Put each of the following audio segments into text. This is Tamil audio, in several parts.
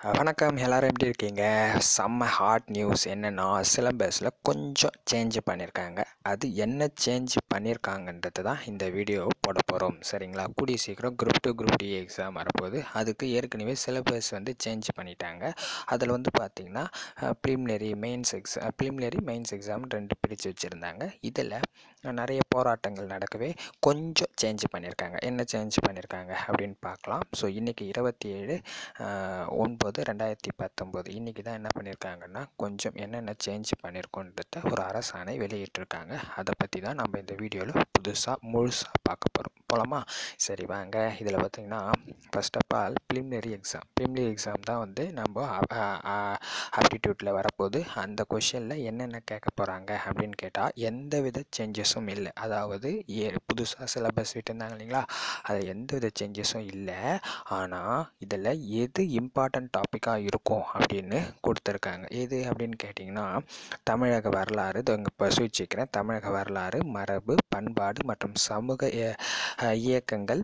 வணக்கம் எல்லாரும் எப்படி இருக்கீங்க செம்ம ஹாட் நியூஸ் என்னென்னா சிலபஸில் கொஞ்சம் சேஞ்ச் பண்ணியிருக்காங்க அது என்ன சேஞ்ச் பண்ணியிருக்காங்கன்றது தான் இந்த வீடியோ போட போகிறோம் சரிங்களா கூடிய சீக்கிரம் group two group D exam வரப்போகுது அதுக்கு ஏற்கனவே சிலபஸ் வந்து சேஞ்ச் பண்ணிட்டாங்க அதில் வந்து பார்த்திங்கன்னா preliminary mains exam preliminary mains exam ரெண்டு பிரித்து வச்சுருந்தாங்க இதில் நிறைய போராட்டங்கள் நடக்கவே கொஞ்சம் சேஞ்ச் பண்ணியிருக்காங்க என்ன சேஞ்ச் பண்ணியிருக்காங்க அப்படின்னு பார்க்கலாம் ஸோ இன்றைக்கி இருபத்தி ஏழு ஒன்பது ரெண்டாயிரத்தி பத்தொம்போது இன்றைக்கி தான் என்ன பண்ணியிருக்காங்கன்னா கொஞ்சம் என்னென்ன சேஞ்ச் பண்ணியிருக்கோன்றத ஒரு அரசாணை வெளியிட்டிருக்காங்க அதை பற்றி தான் நம்ம இந்த வீடியோவில் புதுசாக முழுசாக பார்க்க போகிறோம் போகலாமா சரி வாங்க இதில் பார்த்திங்கன்னா first of all preliminary exam preliminary exam தான் வந்து நம்ம ஆப்டிடியூட்டில் வரப்போகுது அந்த கொஷனில் என்னென்ன கேட்க போகிறாங்க அப்படின்னு கேட்டால் எந்த வித சேஞ்சஸும் இல்லை அதாவது ஏ புதுசாக சிலபஸ் விட்டுருந்தாங்க இல்லைங்களா அதில் எந்த வித சேஞ்சஸும் இல்லை ஆனால் இதில் எது இம்பார்ட்டண்ட் டாப்பிக்காக இருக்கும் அப்படின்னு கொடுத்துருக்காங்க எது அப்படின்னு கேட்டிங்கன்னா தமிழக வரலாறு இது இங்கே இப்போ சூச்சிக்கிறேன் தமிழக வரலாறு மரபு பண்பாடு மற்றும் சமூக இயக்கங்கள்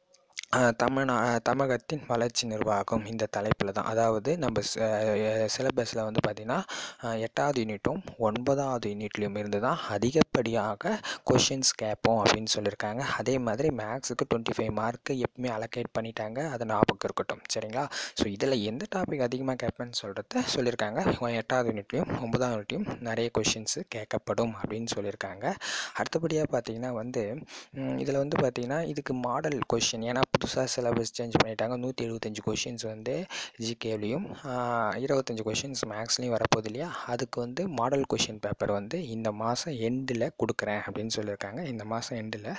தமிழ்நா தமிழகத்தின் வளர்ச்சி நிர்வாகம் இந்த தலைப்பில் தான் அதாவது நம்ம சிலபஸில் வந்து பார்த்திங்கன்னா எட்டாவது யூனிட்டும் ஒன்பதாவது யூனிட்லேயும் இருந்து தான் அதிகப்படியாக கொஷின்ஸ் கேட்போம் அப்படின்னு சொல்லியிருக்காங்க அதே மாதிரி மேக்ஸுக்கு டுவெண்ட்டி ஃபைவ் மார்க்கு எப்பவுமே அலோகேட் பண்ணிட்டாங்க அது ஞாபகம் இருக்கட்டும் சரிங்களா ஸோ இதில் எந்த டாபிக் அதிகமாக கேட்பேன்னு சொல்கிறத சொல்லியிருக்காங்க எட்டாவது யூனிட்லேயும் ஒன்பதாம் யூனிட்லையும் நிறைய கொஷின்ஸு கேட்கப்படும் அப்படின்னு சொல்லியிருக்காங்க அடுத்தபடியாக பார்த்திங்கன்னா வந்து இதில் வந்து பார்த்திங்கன்னா இதுக்கு மாடல் கொஷின் ஏன்னா புதுசாக சிலபஸ் சேஞ்ச் பண்ணிட்டாங்க நூற்றி எழுபத்தஞ்சு கொஷின்ஸ் வந்து ஜிகேலையும் இருபத்தஞ்சி கொஷின்ஸ் மேக்ஸ்லேயும் வரப்போகுது இல்லையா அதுக்கு வந்து மாடல் கொஷின் பேப்பர் வந்து இந்த மாதம் எண்டில் கொடுக்குறேன் அப்படின்னு சொல்லியிருக்காங்க இந்த மாதம் எண்டில்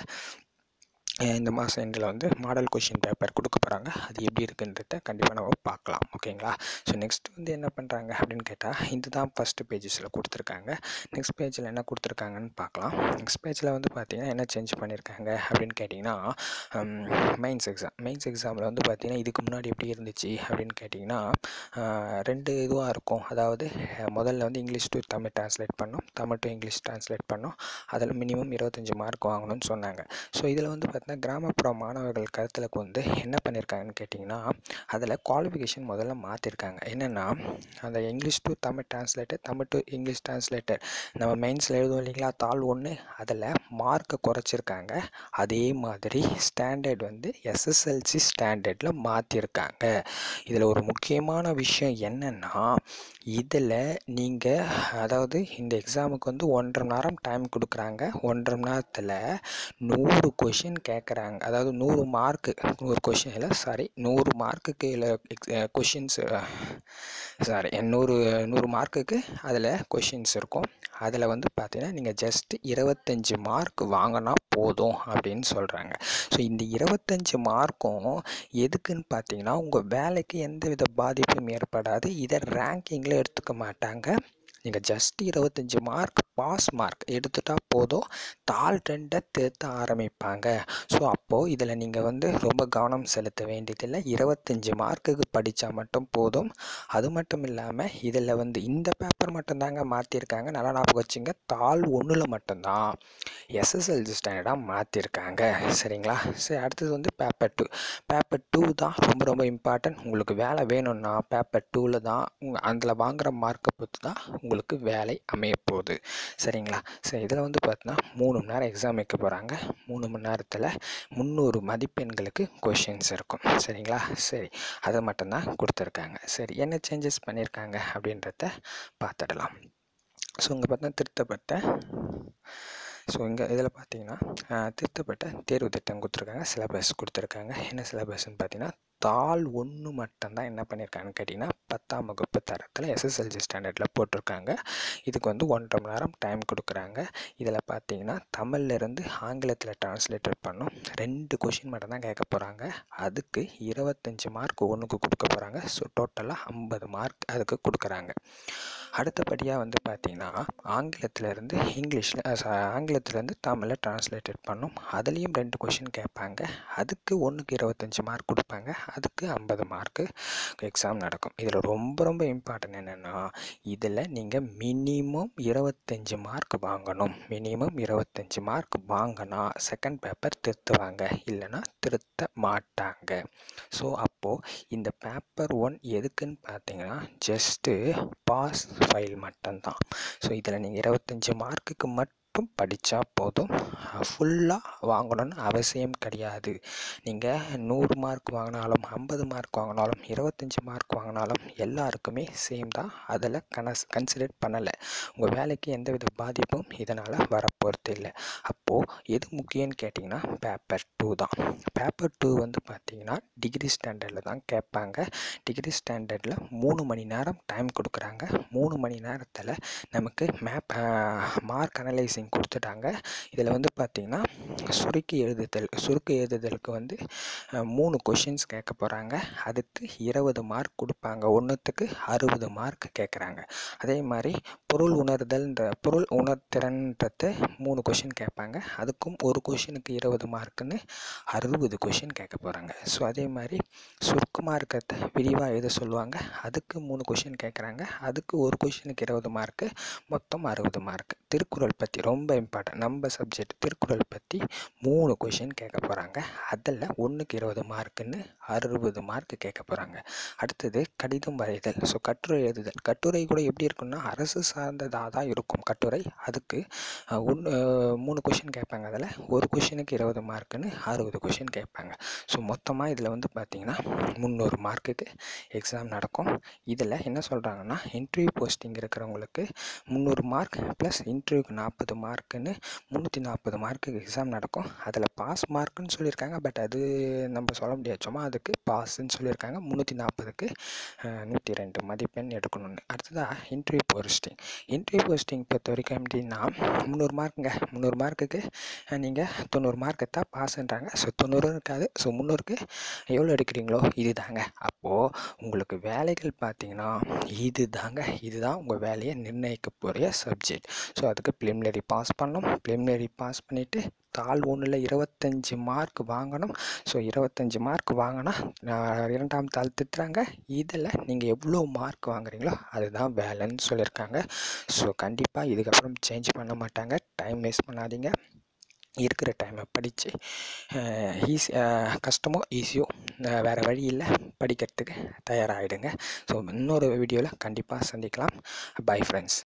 இந்த மாதம் எண்டில் வந்து மாடல் கொஷின் பேப்பர் கொடுக்க போகிறாங்க அது எப்படி இருக்குன்றத கண்டிப்பாக நம்ம பார்க்கலாம் ஓகேங்களா ஸோ நெக்ஸ்ட் வந்து என்ன பண்ணுறாங்க அப்படின்னு கேட்டால் இதுதான் ஃபஸ்ட்டு பேஜஸில் கொடுத்துருக்காங்க நெக்ஸ்ட் பேஜில் என்ன கொடுத்துருக்காங்கன்னு பார்க்கலாம் நெக்ஸ்ட் பேஜில் வந்து பார்த்திங்கன்னா என்ன சேஞ்ச் பண்ணியிருக்காங்க அப்படின்னு கேட்டிங்கன்னா மெயின்ஸ் எக்ஸாம் மெயின்ஸ் எக்ஸாமில் வந்து பார்த்திங்கன்னா இதுக்கு முன்னாடி எப்படி இருந்துச்சு அப்படின்னு கேட்டிங்கன்னா ரெண்டு இதுவாக இருக்கும் அதாவது முதல்ல வந்து இங்கிலீஷ் டு தமிழ் ட்ரான்ஸ்லேட் பண்ணோம் தமிழ் டு இங்கிலீஷ் ட்ரான்ஸ்லேட் பண்ணோம் அதில் மினிமம் இருபத்தஞ்சி மார்க் வாங்கணும்னு சொன்னாங்க ஸோ இதில் வந்து பார்த்திங்கன்னா கிராமப்புற மாணவர்கள் கருத்தில் கொண்டு என்ன பண்ணியிருக்காங்கன்னு கேட்டிங்கன்னா அதில் குவாலிஃபிகேஷன் முதல்ல மாற்றிருக்காங்க என்னென்னா அந்த English to Tamil translator Tamil to English translator நம்ம மெயின்ஸில் எழுதுவோம் இல்லைங்களா தாள் ஒன்று அதில் மார்க்கை குறைச்சிருக்காங்க அதே மாதிரி ஸ்டாண்டர்ட் வந்து எஸ்எஸ்எல்சி ஸ்டாண்டர்டில் மாற்றிருக்காங்க இதில் ஒரு முக்கியமான விஷயம் என்னென்னா இதில் நீங்கள் அதாவது இந்த எக்ஸாமுக்கு வந்து ஒன்றரை மணி நேரம் டைம் கொடுக்குறாங்க ஒன்றரை மணி நேரத்தில் நூறு கொஷின் கேட்குறாங்க அதாவது நூறு மார்க்கு நூறு கொஷின் இல்லை சாரி நூறு மார்க்குக்கு இல்லை கொஷின்ஸ் சாரி நூறு நூறு மார்க்குக்கு அதில் கொஷின்ஸ் இருக்கும் அதில் வந்து பார்த்தீங்கன்னா நீங்கள் ஜஸ்ட் இருபத்தஞ்சி மார்க் வாங்கினா போதும் அப்படின்னு சொல்கிறாங்க ஸோ இந்த இருபத்தஞ்சி மார்க்கும் எதுக்குன்னு பார்த்தீங்கன்னா உங்கள் வேலைக்கு எந்த வித பாதிப்பும் ஏற்படாது இதை ரேங்கிங்கில் எடுத்துக்க மாட்டாங்க நீங்கள் ஜஸ்ட் இருபத்தஞ்சி மார்க் பாஸ் மார்க் எடுத்துட்டால் போதும் தாள் ரெண்டை திருத்த ஆரம்பிப்பாங்க ஸோ அப்போது இதில் நீங்கள் வந்து ரொம்ப கவனம் செலுத்த வேண்டியதில்லை இருபத்தஞ்சி மார்க்குக்கு படித்தா மட்டும் போதும் அது மட்டும் இல்லாமல் இதில் வந்து இந்த பேப்பர் மட்டும்தாங்க மாற்றிருக்காங்க நல்லா ஞாபகம் வச்சுங்க தாள் ஒன்றில் மட்டும்தான் எஸ்எஸ்எல்சி ஸ்டாண்டர்டாக மாற்றிருக்காங்க சரிங்களா சரி அடுத்தது வந்து பேப்பர் டூ பேப்பர் டூ தான் ரொம்ப ரொம்ப இம்பார்ட்டன்ட் உங்களுக்கு வேலை வேணும்னா பேப்பர் டூவில் தான் உங்கள் அதில் வாங்குகிற மார்க்கை பொறுத்து தான் உங்களுக்கு வேலை அமைய போகுது சரிங்களா சரி இதில் வந்து பார்த்தீங்கன்னா மூணு மணி நேரம் எக்ஸாம் வைக்க போகிறாங்க மூணு மணி நேரத்தில் முந்நூறு மதிப்பெண்களுக்கு கொஷின்ஸ் இருக்கும் சரிங்களா சரி அதை மட்டும்தான் கொடுத்துருக்காங்க சரி என்ன சேஞ்சஸ் பண்ணியிருக்காங்க அப்படின்றத பார்த்துடலாம் ஸோ இங்கே பார்த்தா திருத்தப்பட்ட ஸோ இங்கே இதில் பார்த்தீங்கன்னா திருத்தப்பட்ட தேர்வு திட்டம் கொடுத்துருக்காங்க சிலபஸ் கொடுத்துருக்காங்க என்ன சிலபஸ்ன்னு பார்த்தீங்கன்னா தாள் ஒன்று மட்டும்தான் என்ன பண்ணியிருக்காங்கன்னு கேட்டிங்கன்னா பத்தாம் வகுப்பு தரத்தில் எஸ்எஸ்எல்சி ஸ்டாண்டர்டில் போட்டிருக்காங்க இதுக்கு வந்து ஒன்றரை மணி நேரம் டைம் கொடுக்குறாங்க இதில் பார்த்தீங்கன்னா தமிழ்லேருந்து ஆங்கிலத்தில் டிரான்ஸ்லேட்டர் பண்ணோம் ரெண்டு கொஷின் மட்டும் தான் கேட்க போகிறாங்க அதுக்கு இருபத்தஞ்சி மார்க் ஒன்றுக்கு கொடுக்க போகிறாங்க ஸோ டோட்டலாக ஐம்பது மார்க் அதுக்கு கொடுக்குறாங்க அடுத்தபடியாக வந்து பார்த்திங்கன்னா ஆங்கிலத்திலேருந்து இங்கிலீஷில் ஆங்கிலத்திலேருந்து தமிழில் ட்ரான்ஸ்லேட்டட் பண்ணும் அதுலேயும் ரெண்டு கொஷின் கேட்பாங்க அதுக்கு ஒன்றுக்கு இருபத்தஞ்சி மார்க் கொடுப்பாங்க அதுக்கு ஐம்பது மார்க்கு எக்ஸாம் நடக்கும் இதில் ரொம்ப ரொம்ப இம்பார்ட்டன்ட் என்னென்னா இதில் நீங்கள் மினிமம் இருபத்தஞ்சி மார்க் வாங்கணும் மினிமம் இருபத்தஞ்சி மார்க் வாங்கினா செகண்ட் பேப்பர் திருத்துவாங்க இல்லைன்னா திருத்த மாட்டாங்க ஸோ அப்போது இந்த பேப்பர் ஒன் எதுக்குன்னு பார்த்தீங்கன்னா ஜஸ்ட்டு பாஸ் ஃபைல் மட்டும்தான் ஸோ இதில் நீங்கள் இருபத்தஞ்சி மார்க்குக்கு மட்டும் படித்தா போதும் ஃபுல்லாக வாங்கணும்னு அவசியம் கிடையாது நீங்கள் நூறு மார்க் வாங்கினாலும் ஐம்பது மார்க் வாங்கினாலும் இருபத்தஞ்சி மார்க் வாங்கினாலும் எல்லாருக்குமே சேம் தான் அதில் கனஸ் கன்சிடர் பண்ணலை உங்கள் வேலைக்கு எந்தவித பாதிப்பும் இதனால் வரப்போகிறது இல்லை அப்போது எது முக்கியம்னு கேட்டிங்கன்னா பேப்பர் டூ தான் பேப்பர் டூ வந்து பார்த்தீங்கன்னா டிகிரி ஸ்டாண்டர்டில் தான் கேட்பாங்க டிகிரி ஸ்டாண்டர்டில் மூணு மணி நேரம் டைம் கொடுக்குறாங்க மூணு மணி நேரத்தில் நமக்கு மேப் மார்க் அனலைசிங் கொடுத்துட்டாங்க இதில் வந்து பார்த்திங்கன்னா சுருக்கி எழுதுதல் சுருக்கி எழுதுதலுக்கு வந்து மூணு கொஷின்ஸ் கேட்க போகிறாங்க அதுக்கு இருபது மார்க் கொடுப்பாங்க ஒன்றுத்துக்கு அறுபது மார்க் கேட்குறாங்க அதே மாதிரி பொருள் உணர்தல்ன்ற பொருள் உணர்திறன்றது மூணு கொஷின் கேட்பாங்க அதுக்கும் ஒரு கொஷினுக்கு இருபது மார்க்குன்னு அறுபது கொஷின் கேட்க போகிறாங்க ஸோ அதே மாதிரி சுருக்கமாக இருக்கிறத விரிவாக எழுத சொல்லுவாங்க அதுக்கு மூணு கொஷின் கேட்குறாங்க அதுக்கு ஒரு கொஷினுக்கு இருபது மார்க்கு மொத்தம் அறுபது மார்க் திருக்குறள் பற்றி ரொம்ப இம்பார்ட்டன்ட் நம்ம சப்ஜெக்ட் திருக்குறள் பற்றி மூணு கொஷின் கேட்க போகிறாங்க அதில் ஒன்றுக்கு இருபது மார்க்குன்னு அறுபது மார்க் கேட்க போகிறாங்க அடுத்தது கடிதம் வரைதல் ஸோ கட்டுரை எழுதுதல் கட்டுரை கூட எப்படி இருக்குன்னா அரசு சார்ந்ததாக தான் இருக்கும் கட்டுரை அதுக்கு ஒன்று மூணு கொஷின் கேட்பாங்க அதில் ஒரு கொஷினுக்கு இருபது மார்க்குன்னு அறுபது கொஷின் கேட்பாங்க ஸோ மொத்தமாக இதில் வந்து பார்த்திங்கன்னா முந்நூறு மார்க்குக்கு எக்ஸாம் நடக்கும் இதில் என்ன சொல்கிறாங்கன்னா இன்டர்வியூ போஸ்டிங் இருக்கிறவங்களுக்கு முந்நூறு மார்க் ப்ளஸ் இன்டர்வியூக்கு நாற்பது மார்க்குன்னு முந்நூற்றி நாற்பது மார்க்குக்கு எக்ஸாம் நடக்கும் அதில் பாஸ் மார்க்குன்னு சொல்லியிருக்காங்க பட் அது நம்ம சொல்ல முடியாது சும்மா அதுக்கு பாஸ்ன்னு சொல்லியிருக்காங்க முந்நூற்றி நாற்பதுக்கு நூற்றி ரெண்டு மதிப்பெண் எடுக்கணும்னு அடுத்ததாக இன்டர்வியூ போஸ்டிங் இன்டர்வியூ போஸ்டிங் பொறுத்த வரைக்கும் எப்படின்னா முந்நூறு மார்க்குங்க முந்நூறு மார்க்குக்கு நீங்கள் தொண்ணூறு மார்க்கு தான் பாஸ்ன்றாங்க ஸோ தொண்ணூறு இருக்காது ஸோ முந்நூறுக்கு எவ்வளோ எடுக்கிறீங்களோ இது தாங்க அப்போது உங்களுக்கு வேலைகள் பார்த்தீங்கன்னா இது தாங்க இதுதான் உங்கள் வேலையை நிர்ணயிக்க போகிற சப்ஜெக்ட் ஸோ அதுக்கு ப்ரிலிமினரி பாஸ் பண்ணணும் ப்ரிலிமினரி பாஸ் பண்ணிவிட்டு தாள் ஒன்றில் இருபத்தஞ்சி மார்க் வாங்கணும் ஸோ இருபத்தஞ்சி மார்க் வாங்கினா இரண்டாம் தாள் திட்டுறாங்க இதில் நீங்கள் எவ்வளோ மார்க் வாங்குறீங்களோ அதுதான் வேலைன்னு சொல்லியிருக்காங்க ஸோ கண்டிப்பாக இதுக்கப்புறம் சேஞ்ச் பண்ண மாட்டாங்க டைம் வேஸ்ட் பண்ணாதீங்க இருக்கிற டைமை படித்து ஈஸி கஷ்டமோ ஈஸியோ வேறு வழி இல்லை படிக்கிறதுக்கு தயாராகிடுங்க ஸோ இன்னொரு வீடியோவில் கண்டிப்பாக சந்திக்கலாம் பை ஃப்ரெண்ட்ஸ்